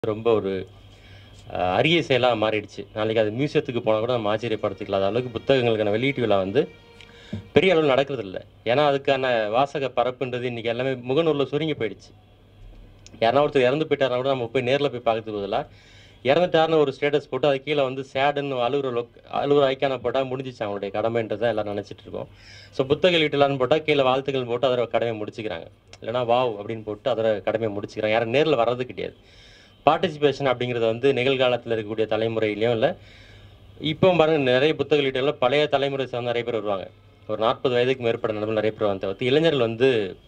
ரொம்ப ஒரு அஹ், அரிய செயலாக மாறிடுச்சு நாளைக்கு அது மியூசியத்துக்கு போனால் கூட நம்ம ஆச்சரியப்படுத்திக்கலாம் அது அளவுக்கு புத்தகங்களுக்கான வெளியீட்டு விழா வந்து பெரிய அளவில் நடக்கிறது இல்லை ஏன்னா அதுக்கான வாசக பரப்புன்றது இன்னைக்கு எல்லாமே முகநூலில் சுருங்கி போயிடுச்சு யாரா ஒருத்தர் இறந்து போயிட்டாருனா கூட நம்ம போய் நேரில் போய் பார்க்கறதுக்கு பதிலாக இறந்துட்டாருன்னு ஒரு ஸ்டேட்டஸ் போட்டு அது கீழே வந்து சேடுன்னு அழுகுற லொக் அழுகுற ஐக்கான போட்டால் முடிஞ்சிச்சு அவங்களுடைய கடமைன்றதை எல்லாரும் நினச்சிட்டு இருக்கோம் ஸோ புத்தக வெளியிட்டலான்னு போட்டால் கீழே வாழ்த்துக்கள் போட்டு அதோட கடமையை முடிச்சுக்கிறாங்க இல்லைனா வாவ் அப்படின்னு போட்டு அதோட கடமையை முடிச்சுக்கிறாங்க யாரும் நேரில் வர்றது கிடையாது பார்ட்டிசிபேஷன் அப்படிங்கிறது வந்து நிகழ்காலத்தில் இருக்கக்கூடிய தலைமுறையிலையும் இல்லை இப்போ பாருங்க நிறைய புத்தக வெளியீட்டில் பழைய தலைமுறை சார்ந்த நிறைய பேர் வருவாங்க ஒரு நாற்பது வயதுக்கு மேற்பட்ட நடுவில் நிறைய பேர் வந்து தவிர்த்து இளைஞர்கள் வந்து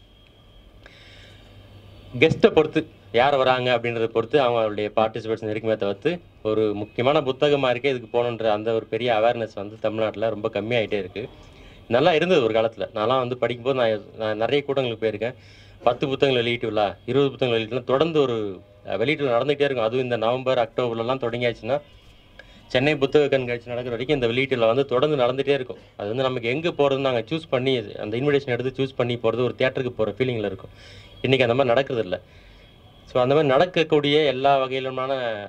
கெஸ்ட்டை பொறுத்து யார் வராங்க அப்படின்றத பொறுத்து அவங்களுடைய பார்ட்டிசிபேஷன் இருக்குமே தவிர்த்து ஒரு முக்கியமான புத்தகமாக இருக்கே இதுக்கு போகணுன்ற அந்த ஒரு பெரிய அவேர்னஸ் வந்து தமிழ்நாட்டில் ரொம்ப கம்மியாயிட்டே இருக்குது நல்லா இருந்தது ஒரு காலத்தில் நான்லாம் வந்து படிக்கும்போது நான் நான் நிறைய கூட்டங்களுக்கு போயிருக்கேன் பத்து புத்தகங்கள் வெளியிட்டு விழா இருபது புத்தகங்கள் வெளியிட்டுலாம் தொடர்ந்து ஒரு அஹ், வெளியீட்டு விழா நடந்துகிட்டே இருக்கும் அதுவும் இந்த நவம்பர் அக்டோபர்லலாம் தொடங்கியாச்சுன்னா சென்னை புத்தக கண்காட்சி நடக்கிற வரைக்கும் இந்த வெளியீட்டில் வந்து தொடர்ந்து நடந்துகிட்டே இருக்கும் அது வந்து நமக்கு எங்கே போகிறதுன்னு நாங்கள் சூஸ் பண்ணி அந்த இன்விடேஷன் எடுத்து சூஸ் பண்ணி போகிறது ஒரு தியேட்டருக்கு போகிற ஃபீலிங்கில் இருக்கும் இன்றைக்கி அந்த மாதிரி நடக்கிறது இல்லை ஸோ அந்த மாதிரி நடக்கக்கூடிய எல்லா வகையிலுமான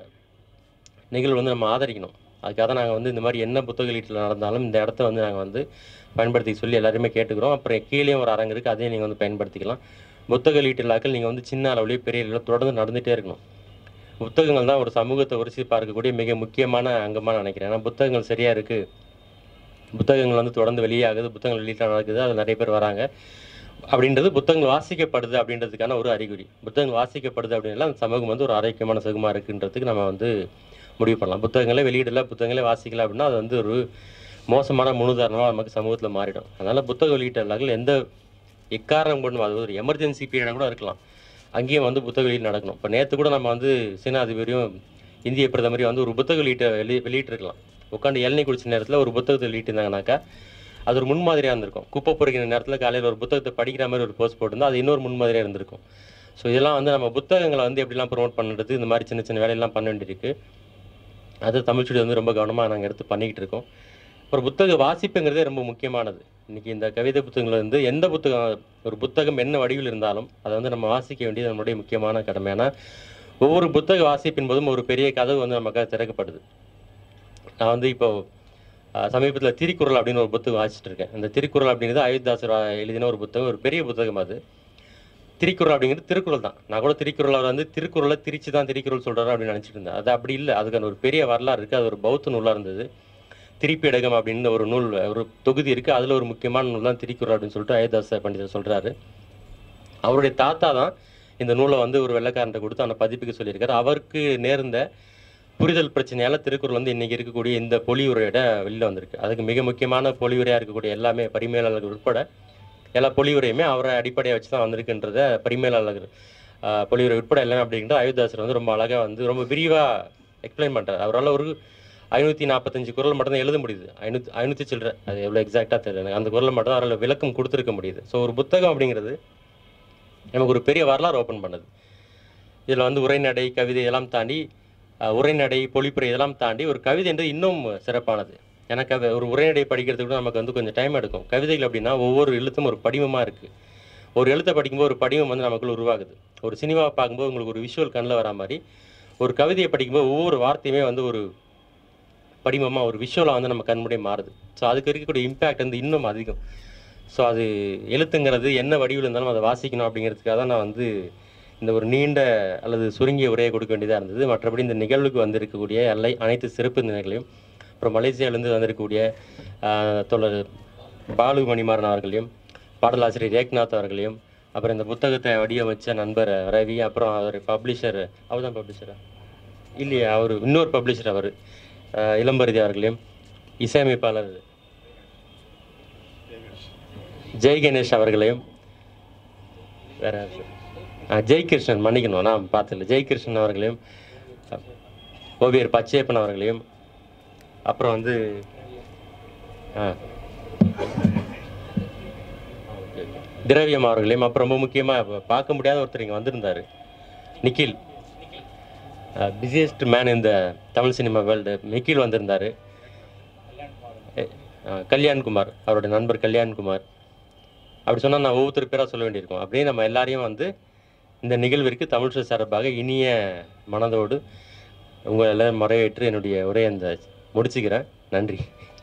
நிகழ்வு வந்து நம்ம ஆதரிக்கணும் அதுக்காக தான் நாங்கள் வந்து இந்த மாதிரி என்ன புத்தக வெளியீட்டில் நடந்தாலும் இந்த இடத்த வந்து நாங்கள் வந்து பயன்படுத்திக்க சொல்லி எல்லாருமே கேட்டுக்கிறோம் அப்புறம் கீழேயும் ஒரு அரங்கு இருக்குது அதையும் நீங்கள் வந்து பயன்படுத்திக்கலாம் புத்தக வெளியீட்டு விழாக்கள் நீங்கள் வந்து சின்ன அளவுலேயே பெரிய அளவில் தொடர்ந்து நடந்துகிட்டே இருக்கணும் புத்தகங்கள் தான் ஒரு சமூகத்தை உரிசி பார்க்கக்கூடிய மிக முக்கியமான அங்கமாக நினைக்கிறேன் ஏன்னா புத்தகங்கள் சரியாக இருக்குது புத்தகங்கள் வந்து தொடர்ந்து வெளியாகுது புத்தகங்கள் வெளியீட்டில் நடக்குது அது நிறைய பேர் வராங்க அப்படின்றது புத்தகங்கள் வாசிக்கப்படுது அப்படின்றதுக்கான ஒரு அறிகுறி புத்தகங்கள் வாசிக்கப்படுது அப்படின்னா அந்த சமூகம் வந்து ஒரு ஆரோக்கியமான சமூகமாக இருக்குன்றதுக்கு நம்ம வந்து முடிவு பண்ணலாம் புத்தகங்களே வெளியிடல புத்தகங்களே வாசிக்கல அப்படின்னா அது வந்து ஒரு மோசமான முன்னுதாரணமாக நமக்கு சமூகத்தில் மாறிடும் அதனால் புத்தக வெளியீட்டாளர்கள் எந்த எக்காரணம் கொண்டு அது ஒரு எமர்ஜென்சி பீரியடாக கூட இருக்கலாம் அங்கேயும் வந்து புத்தக வெளியீடு நடக்கணும் இப்போ நேற்று கூட நம்ம வந்து சீன அதிபரையும் இந்திய பிரதமரையும் வந்து ஒரு புத்தக வெளியீட்டை வெளி வெளியிட்டிருக்கலாம் உட்காந்து இளநீ குடிச்ச நேரத்தில் ஒரு புத்தகத்தை வெளியிட்டிருந்தாங்கனாக்கா அது ஒரு முன்மாதிரியாக இருந்திருக்கும் குப்பை பொறுக்கிற நேரத்தில் காலையில் ஒரு புத்தகத்தை படிக்கிற மாதிரி ஒரு போஸ்ட் போட்டிருந்தா அது இன்னொரு முன்மாதிரியாக இருந்திருக்கும் ஸோ இதெல்லாம் வந்து நம்ம புத்தகங்களை வந்து எப்படிலாம் ப்ரொமோட் பண்ணுறது இந்த மாதிரி சின்ன சின்ன வேலையெல்லாம் பண்ண வேண்டியிருக்கு அது தமிழ் ஸ்டுடியோ வந்து ரொம்ப கவனமாக நாங்கள் எடுத்து பண்ணிக்கிட்டு இருக்கோம் அப்புறம் புத்தக வாசிப்புங்கிறதே ரொம்ப முக்கியமானது இன்னைக்கு இந்த கவிதை புத்தகங்கள் வந்து எந்த புத்தகம் ஒரு புத்தகம் என்ன வடிவில் இருந்தாலும் அதை வந்து நம்ம வாசிக்க வேண்டியது நம்மளுடைய முக்கியமான கடமை ஏன்னா ஒவ்வொரு புத்தக வாசிப்பின் போதும் ஒரு பெரிய கதவு வந்து நமக்காக திறக்கப்படுது நான் வந்து இப்போ சமீபத்தில் திருக்குறள் அப்படின்னு ஒரு புத்தகம் வாசிச்சுட்டு இருக்கேன் அந்த திருக்குறள் அப்படிங்கிறது அயோத்தியாசர் எழுதின ஒரு புத்தகம் ஒரு பெரிய புத்தகம் அது திருக்குறள் அப்படிங்கிறது திருக்குறள் தான் நான் கூட திருக்குறள் அவர் வந்து திருக்குறளை திரிச்சு தான் திருக்குறள் சொல்கிறாரு அப்படின்னு நினச்சிட்டு இருந்தேன் அது அப்படி இல்லை அதுக்கான ஒரு பெரிய வரலாறு இருக்குது அது ஒரு பௌத்த நூலாக இருந்தது திரிப்பிடகம் அப்படின்னு ஒரு நூல் ஒரு தொகுதி இருக்குது அதில் ஒரு முக்கியமான நூல் தான் திருக்குறள் அப்படின்னு சொல்லிட்டு அயோத்தியாச பண்டிதர் சொல்கிறாரு அவருடைய தாத்தா தான் இந்த நூலை வந்து ஒரு வெள்ளைக்காரன்ட்ட கொடுத்து அந்த பதிப்புக்கு சொல்லியிருக்காரு அவருக்கு நேர்ந்த புரிதல் பிரச்சனையால திருக்குறள் வந்து இன்னைக்கு இருக்கக்கூடிய இந்த பொலிவுரையோட வெளியில் வந்திருக்கு அதுக்கு மிக முக்கியமான பொலிவுரையாக இருக்கக்கூடிய எல்லாமே பரிமேலாளர்கள் உட்பட எல்லா பொலிவுரையுமே அவரை அடிப்படையாக வச்சு தான் வந்திருக்குன்றத பரிமேலாளர்கள் ஆஹ், பொலிவுரை உட்பட எல்லாமே அப்படின்ற அயோத்தியாசர் வந்து ரொம்ப அழகாக வந்து ரொம்ப விரிவாக எக்ஸ்பிளைன் பண்ணுறாரு அவரால் ஒரு ஐநூற்றி நாற்பத்தஞ்சு குரல் மட்டும் தான் எழுத முடியுது ஐநூற்றி ஐநூற்றி சில்லற அது எவ்வளோ எக்ஸாக்டாக தெரியல எனக்கு. அந்த குரலை மட்டும் தான் அவரால் விளக்கம் கொடுத்துருக்க முடியுது ஸோ ஒரு புத்தகம் அப்படிங்கிறது நமக்கு ஒரு பெரிய வரலாறு ஓப்பன் பண்ணுது இதில் வந்து உரைநடை கவிதை இதெல்லாம் தாண்டி அஹ், உரைநடை பொழிப்புரை இதெல்லாம் தாண்டி ஒரு கவிதை என்று இன்னும் சிறப்பானது ஏன்னா கவி ஒரு உரைநடை படிக்கிறதுக்கு கூட நமக்கு வந்து கொஞ்சம் டைம் எடுக்கும் கவிதைகள் அப்படின்னா ஒவ்வொரு எழுத்தும் ஒரு படிமமாக இருக்குது ஒரு எழுத்தை படிக்கும்போது ஒரு படிமம் வந்து நமக்குள்ள உருவாகுது ஒரு சினிமாவை பார்க்கும்போது உங்களுக்கு ஒரு விஷுவல் கண்ணில் வரா மாதிரி ஒரு கவிதையை படிக்கும்போது ஒவ்வொரு வார்த்தையுமே வந்து ஒரு படிமமாக ஒரு விஷுவலாக வந்து நம்ம கண்முடியே மாறுது ஸோ அதுக்கு இருக்கக்கூடிய இம்பேக்ட் வந்து இன்னும் அதிகம் ஸோ அது எழுத்துங்கிறது என்ன வடிவில் இருந்தாலும் அதை வாசிக்கணும் அப்படிங்கிறதுக்காக தான் நான் வந்து இந்த ஒரு நீண்ட அல்லது சுருங்கிய உரையை கொடுக்க வேண்டியதாக இருந்தது மற்றபடி இந்த நிகழ்வுக்கு வந்திருக்கக்கூடிய எல்லா அனைத்து சிறப்பு நிலைகளையும் அப்புறம் மலேசியாவிலேருந்து வந்திருக்கக்கூடிய ஆஹ், தோழர் பாலு மணிமாறன் அவர்களையும் பாடலாசிரியர் ஏக்நாத் அவர்களையும் அப்புறம் இந்த புத்தகத்தை வடிவமைச்ச நண்பர் ரவி அப்புறம் அவர் பப்ளிஷர் அவர் தான் பப்ளிஷரா இல்லையா அவர் இன்னொரு பப்ளிஷர் அவர் இளம்பருதி அவர்களையும் இசையமைப்பாளர் ஜெய் கணேஷ் அவர்களையும் வேற யார் சார்? ஆ, ஜெய் கிருஷ்ணன் மன்னிக்கணும் நான் பார்த்துல ஜெய் கிருஷ்ணன் அவர்களையும் அ, ஓவியர் பச்சையப்பன் அவர்களையும் அப்புறம் வந்து ஆ திரவியம் அவர்களையும் அப்புறம் ரொம்ப முக்கியமாக பார்க்க முடியாத ஒருத்தர் இங்கே வந்திருந்தார் நிக்கில் பிஸியஸ்ட் மேன் இந்த தமிழ் சினிமா வேர்ல்டு நிக்கில் வந்திருந்தார் கல்யாண்குமார் அவருடைய நண்பர் கல்யாண்குமார் அப்படி சொன்னால் நான் ஒவ்வொருத்தர் பேராக சொல்ல வேண்டியிருக்கும் அப்படியே நம்ம எல்லாரையும் வந்து இந்த நிகழ்விற்கு தமிழ்ச்சர் சார்பாக இனிய மனதோடு உங்களை எல்லாம் முறையேற்று என்னுடைய உரையை அந்த முடிச்சுக்கிறேன் நன்றி